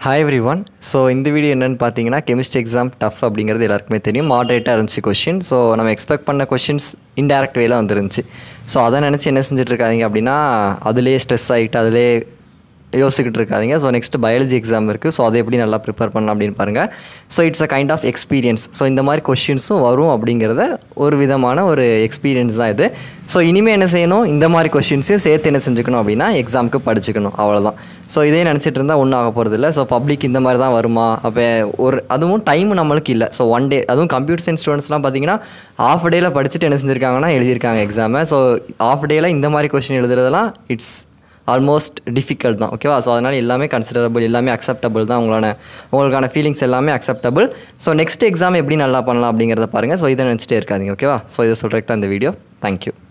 hi everyone so இந்த video என்னென்னு பார்த்தீங்கன்னா கெமிஸ்ட்ரி எக்ஸாம் டஃப் அப்படிங்கிறது எல்லாருக்குமே தெரியும் மாடரேட்டாக இருந்துச்சு கொஷின் ஸோ நம்ம எக்ஸ்பெக்ட் பண்ண கொஷின்ஸ் இன்டெரக்ட் வேல வந்துருந்துச்சு ஸோ அதை நினச்சி என்ன செஞ்சுட்டு இருக்காதீங்க அப்படின்னா அதுலேயே ஸ்ட்ரெஸ் ஆகிட்டு அதிலே யோசிச்சுக்கிட்டு இருக்காதீங்க ஸோ நெக்ஸ்ட் பயாலஜி எக்ஸாம் இருக்குது ஸோ அதை எப்படி நல்லா ப்ரிப்பேர் பண்ணலாம் அப்படின்னு பாருங்கள் so it's a kind of experience so இந்த மாதிரி கொஷின்ஸும் வரும் அப்படிங்கிறத ஒரு விதமான ஒரு எக்ஸ்பீரியன்ஸ் தான் இது ஸோ இனிமேல் என்ன செய்யணும் இந்த மாதிரி கொஷின்ஸையும் சேர்த்து என்ன செஞ்சுக்கணும் அப்படின்னா எக்ஸாமுக்கு படிச்சுக்கணும் அவ்வளோதான் ஸோ இதே நினச்சிட்டு இருந்தால் ஒன்றும் ஆக போகிறது இல்லை ஸோ பப்ளிக் இந்த மாதிரி தான் வருமா அப்போ ஒரு அதுவும் டைம் நம்மளுக்கு இல்லை ஸோ ஒன் டே அதுவும் கம்ப்யூட்டர் சயின்ஸ் ஸ்டூடெண்ட்ஸ்லாம் பார்த்தீங்கன்னா ஆஃப் டேயில் படிச்சுட்டு என்ன செஞ்சுருக்காங்கன்னா எழுதியிருக்காங்க எக்ஸாமை ஸோ ஆஃப் டேயில் இந்த மாதிரி கொஷின் எழுதுறதெல்லாம் இட்ஸ் ஆல்மோஸ்ட் டிஃபிகல்ட் தான் ஓகேவா ஸோ அதனால் எல்லாமே கன்சிடரபிள் எல்லாமே அக்செப்டபிள் தான் உங்களான உங்களுக்கான ஃபீலிங்ஸ் எல்லாமே அக்செப்டபிள் ஸோ நெக்ஸ்ட் எக்ஸாம் எப்படி நல்லா பண்ணலாம் அப்படிங்கிறத பாருங்கள் ஸோ இதை நினச்சிட்டே இருக்காதீங்க ஓகேவா ஸோ இதை சொல்கிறதுக்கு தான் இந்த வீடியோ தேங்க்யூ